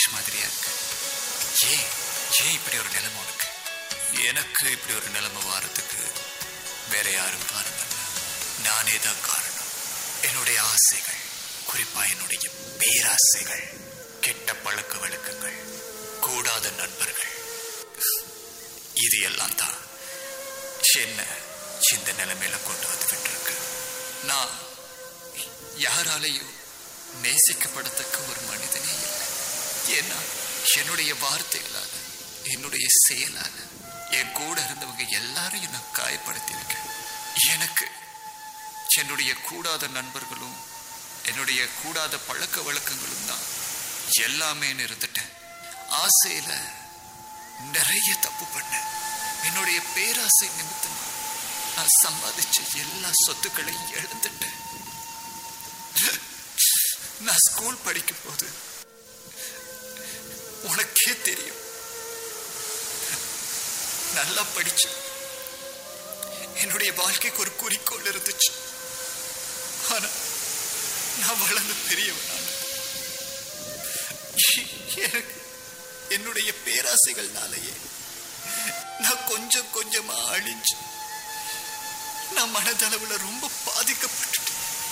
மாதிரியா இருக்கு ஏன் ஏன் இப்படி ஒரு நிலைமை உனக்கு எனக்கு இப்படி ஒரு நிலைமை வாரத்துக்கு வேற யாரும் காரணம் இல்ல நானே தான் காரணம் என்னுடைய ஆசைகள் குறிப்பா என்னுடைய பேராசைகள் கெட்ட பழக்க வழக்கங்கள் கூடாத நண்பர்கள் இது எல்லாம் தான் என்ன இந்த நிலைமையில கொண்டு வந்து விட்டுருக்கு நான் யாராலையும் நேசிக்கப்படத்தக்க ஒரு மனிதனே இல்லை ஏன்னா என்னுடைய வார்த்தைகளால என்னுடைய செயலால என் கூட இருந்தவங்க எல்லாரையும் நான் காயப்படுத்தியிருக்கேன் எனக்கு என்னுடைய கூடாத நண்பர்களும் என்னுடைய கூடாத பழக்க வழக்கங்களும் தான் எல்லாமே இருந்துட்டேன் ஆசையில நிறைய தப்பு பண்ணேன் என்னுடைய பேராசை நிமித்தமா நான் சம்பாதிச்ச எல்லா சொத்துக்களையும் இழந்துட்டேன் நான் ஸ்கூல் படிக்கும் போது உனக்கே தெரியும் நல்லா படிச்சு என்னுடைய வாழ்க்கைக்கு ஒரு குறிக்கோள் இருந்துச்சு ஆனா நான் வளர்ந்து பெரியவனான எனக்கு என்னுடைய பேராசைகள்னாலேயே நான் கொஞ்சம் கொஞ்சமா அழிஞ்சு நான் மனதளவுல ரொம்ப பாதிக்கப்பட்டு